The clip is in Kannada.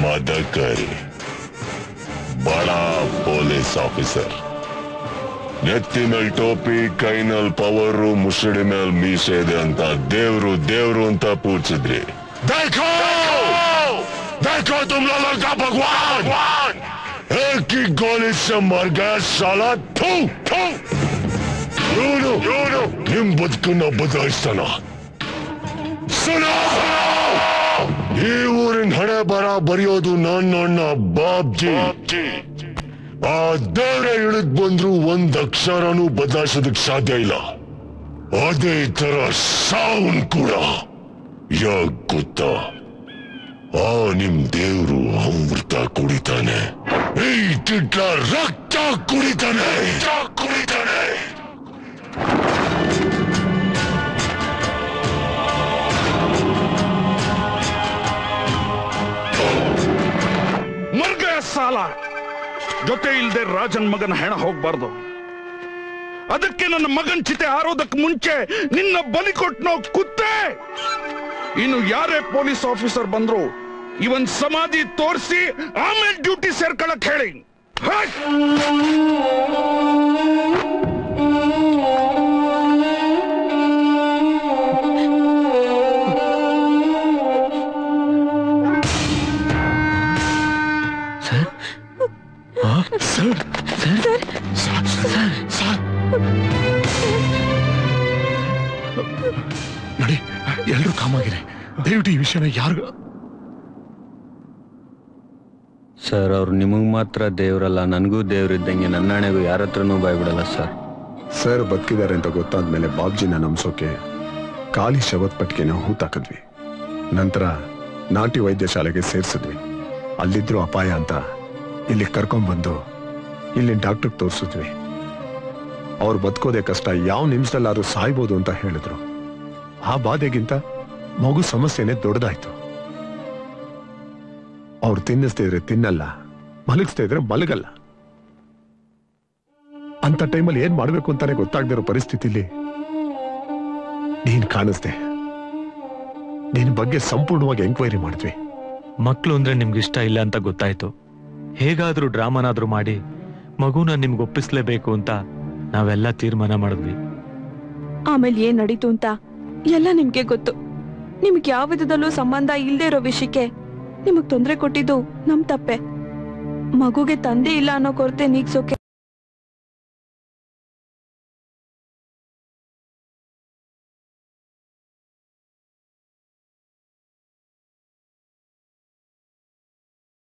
ಮದಕರಿ ಬಡ ಪೊಲೀಸ್ ಆಫೀಸರ್ ನೆತ್ತಿ ಮೇಲ್ ಟೋಪಿ ಕೈನಲ್ಲಿ ಪವರು ಮುಸುಡಿ ಮೇಲ್ ಮೀಸೆ ಇದೆ ಅಂತ ದೇವ್ರು ದೇವ್ರು ಅಂತ ಪೂಜಿಸಿದ್ರಿ देखो देखो तुम लोगों का भगवान एक ही गोली से मर गया साला थू थू ಇವನು ಇವನು ನಿಮ್ ಬದುಕನ್ನ ಬದಲಾಯಿಸ್ತಾನ ಸುನೋ ಈ ಊರಿನ ಹಣೆ ಬರ ಬರೆಯೋದು ನನ್ನ ಬಾಬ್ಜಿ ಆ ದೇವ್ರೆ ಇಳಿದ್ ಬಂದ್ರು ಒಂದ್ ಅಕ್ಷರನೂ ಬದಲಾಯಿಸೋದಕ್ ಸಾಧ್ಯ ಇಲ್ಲ ಅದೇ ತರ ಸಾವನ್ ಕೂಡ ಯಾಕ್ ಗೊತ್ತಾ ಆ ನಿಮ್ ದೇವ್ರು ಅಮೃತ ಕುಡಿತಾನೆ ಈ ಕಿಟ್ಲ ರಕ್ತ ಕುಡಿತಾನೆ ರಕ್ತ ಕುಡಿತಾನೆ ಮರ್ಗಯ ಸಾಲ ಜೊತೆ ಇಲ್ದೆ ರಾಜನ್ ಮಗನ ಹೆಣ ಹೋಗ್ಬಾರ್ದು ಅದಕ್ಕೆ ನನ್ನ ಮಗನ್ ಚಿತೆ ಹಾರೋದಕ್ಕೆ ಮುಂಚೆ ನಿನ್ನ ಬಲಿ ಕೊಟ್ನೋ ಕುತ್ತೆ ಇನ್ನು ಯಾರೇ ಪೊಲೀಸ್ ಆಫೀಸರ್ ಬಂದ್ರು ಇವನ್ ಸಮಾಧಿ ತೋರಿಸಿ ಆಮೇಲೆ ಡ್ಯೂಟಿ ಸೇರ್ಕೊಳಕ್ ಹೇಳಿ ಹಟ್! ನೋಡಿ ಎಲ್ರೂ ಕಾಮಾಗಿರಿ ದಯವಿಟ್ಟು ಈ ವಿಷಯನ ಯಾರು ಸರ್ ಅವ್ರು ನಿಮಗ್ ಮಾತ್ರ ದೇವ್ರಲ್ಲ ನನಗೂ ದೇವ್ರಿದ್ದಂಗೆ ನನ್ನ ಹಣೆಗೂ ಯಾರ ಹತ್ರನೂ ಬಾಯ್ಬಿಡಲ್ಲ ಸರ್ ಸರ್ ಬದುಕಿದ್ದಾರೆ ಅಂತ ಗೊತ್ತಾದ್ಮೇಲೆ ಬಾಬ್ಜಿನ ನಂಬಿಸೋಕೆ ಖಾಲಿ ಶವತ್ ಪಟ್ಟಿಗೆನ ಹೂತಾಕಿದ್ವಿ ನಂತರ ನಾಟಿ ವೈದ್ಯಶಾಲೆಗೆ ಸೇರಿಸಿದ್ವಿ ಅಲ್ಲಿದ್ರು ಅಪಾಯ ಅಂತ ಇಲ್ಲಿ ಕರ್ಕೊಂಡ್ಬಂದು ಇಲ್ಲಿ ಡಾಕ್ಟರ್ ತೋರಿಸಿದ್ವಿ ಅವ್ರು ಬದುಕೋದೇ ಕಷ್ಟ ಯಾವ ನಿಮಿಷದಲ್ಲಾದ್ರೂ ಸಾಯ್ಬೋದು ಅಂತ ಹೇಳಿದ್ರು ಆ ಬಾಧೆಗಿಂತ ಮಗು ಸಮಸ್ಯೆನೇ ದೊಡ್ಡದಾಯ್ತು ಅವ್ರು ತಿನ್ನಿಸ್ತಾ ಇದ್ರೆ ತಿನ್ನಲ್ಲ ಮಲಗಿಸ್ತಾ ಇದ್ರೆ ಮಲಗಲ್ಲ ಅಂತ ಟೈಮಲ್ಲಿ ಏನ್ ಮಾಡ್ಬೇಕು ಅಂತಾನೆ ಗೊತ್ತಾಗದಿರೋ ಪರಿಸ್ಥಿತಿಲಿ ನೀನ್ ಕಾಣಿಸ್ದೆ ನಿನ್ ಬಗ್ಗೆ ಸಂಪೂರ್ಣವಾಗಿ ಎಂಕ್ವೈರಿ ಮಾಡಿದ್ವಿ ಮಕ್ಳು ಅಂದ್ರೆ ನಿಮ್ಗೆ ಇಷ್ಟ ಇಲ್ಲ ಅಂತ ಗೊತ್ತಾಯ್ತು ಹೇಗಾದ್ರೂ ಡ್ರಾಮಾನಾದ್ರೂ ಮಾಡಿ ಮಗುನ ನಿಮ್ಗೆ ಒಪ್ಪಿಸ್ಲೇಬೇಕು ಅಂತ ನಾವೆಲ್ಲ ತೀರ್ಮಾನ ಮಾಡಿದ್ವಿ ಆಮೇಲೆ ಏನ್ ನಡೀತು ಅಂತ ಎಲ್ಲ ನಿಮ್ಗೆ ಗೊತ್ತು ನಿಮ್ಗೆ ಯಾವ ವಿಧದಲ್ಲೂ ಸಂಬಂಧ ಇಲ್ದೇ ಇರೋ ವಿಷಯಕ್ಕೆ ನಿಮಗ್ ತೊಂದರೆ ಕೊಟ್ಟಿದ್ದು ನಮ್ ತಪ್ಪೆ ಮಗುಗೆ ತಂದೆ ಇಲ್ಲ ಅನ್ನೋ ಕೊರತೆ ನೀಗ್ಸೋಕೆ